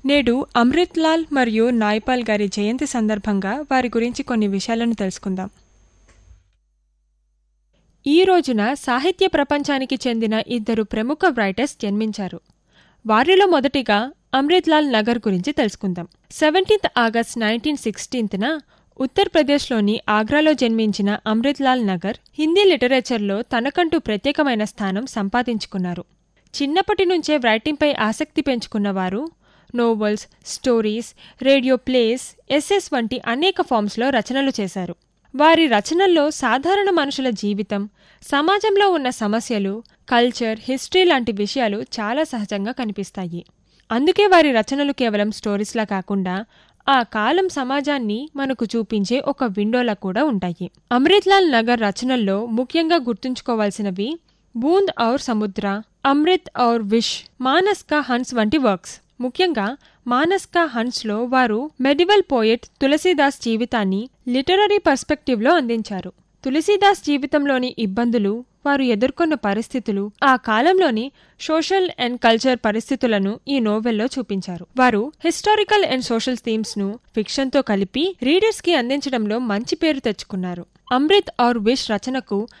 నేడు అమృత్ లాల్ మరియు నాయ్పాల్ గారి జయంతి సందర్భంగా వారి గురించి కొన్ని విషయాలను తెలుసుకుందాం ఈ రోజున సాహిత్య ప్రపంచానికి చెందిన ఇద్దరు ప్రముఖ రైటర్స్ జన్మించారు వారిలో మొదటిగా అమృత్లాల్ నగర్ గురించి తెలుసుకుందాం సెవెంటీన్త్ ఆగస్ట్ నైన్టీన్ సిక్స్టీన్త్న ఉత్తరప్రదేశ్లోని ఆగ్రాలో జన్మించిన అమృత్లాల్ నగర్ హిందీ లిటరేచర్లో తనకంటూ ప్రత్యేకమైన స్థానం సంపాదించుకున్నారు చిన్నప్పటి నుంచే రైటింగ్పై ఆసక్తి పెంచుకున్నవారు novels stories radio plays essays వంటి అనేక ఫామ్స్లో రచనలు చేశారు వారి రచనల్లో సాధారణ మనుషుల జీవితం సమాజంలో ఉన్న సమస్యలు కల్చర్ హిస్టరీ లాంటి విషయాలు చాలా సహజంగా కనిపిస్తాయి అందుకే వారి రచనలు కేవలం స్టోరీస్లా కాకుండా ఆ కాలం సమాజాన్ని మనకు చూపించే ఒక విండోలా కూడా ఉంటాయి అమృత్లాల్ నగర్ రచనల్లో ముఖ్యంగా గుర్తుంచుకోవాల్సినవి బూంద్ ఔర్ సముద్ర అమృత్ ఔర్ విష్ మానస్ కా హన్స్ వంటి వర్క్స్ ముఖ్యంగా మానస్ కా హన్స్లో వారు మెడివల్ పోయెట్ తులసీదాస్ జీవితాన్ని లిటరరీ పర్స్పెక్టివ్లో అందించారు తులసీదాస్ జీవితంలోని ఇబ్బందులు వారు ఎదుర్కొన్న పరిస్థితులు ఆ కాలంలోని సోషల్ అండ్ కల్చర్ పరిస్థితులను ఈ నోవెల్లో చూపించారు వారు హిస్టారికల్ అండ్ సోషల్ థీమ్స్ ను ఫిక్షన్ తో కలిపి రీడర్స్ కి అందించడంలో మంచి పేరు తెచ్చుకున్నారు అమృత్ ఔర్ విష్ రచనకు